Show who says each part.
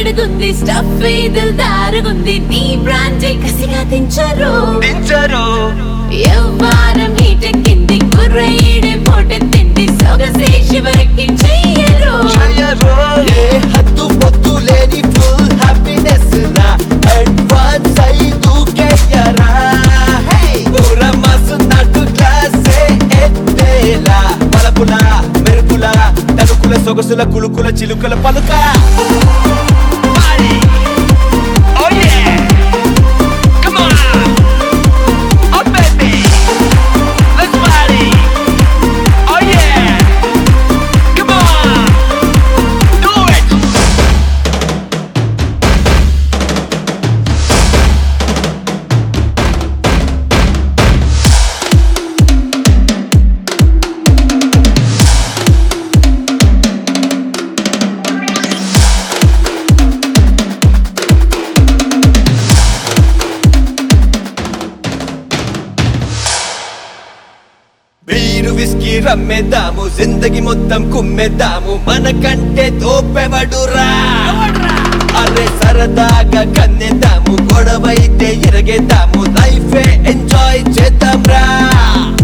Speaker 1: అడుగుంది stuff దారుగుంది నీ brand కసిగా తించరు
Speaker 2: దించరు
Speaker 1: ఎవ్వారం హీటెక్కింది కుర్రయ్యడే పోటెత్తింది సొగసే శివరెక్కించెయ్యరు
Speaker 2: చెయ్యరు
Speaker 3: ఏ హద్దు పొద్దు లేని ఫుల్ హ్యాపీనెస్ రా అడ్వాన్స్ అయి దూకేయరా పూర మసున్నట్టు క్లాసే ఎత్తేలా పలపుల మెరుపుల తణుకుల సొగసుల కులుకుల చిలుకల పలుక
Speaker 2: Party. Oh yeah. Come on. Oh baby. Let's party. Oh yeah. Come on. Do it.
Speaker 3: Beer whisky రమ్మేద్దాము జిందగి మొత్తం కుమ్మేద్దాము మనకంటే తోపెవడురా అరే సరదాగా కన్నెద్దాము గొడవైతే ఇరగేద్దాము లైఫే ఎంజాయ్ చేద్దాం రా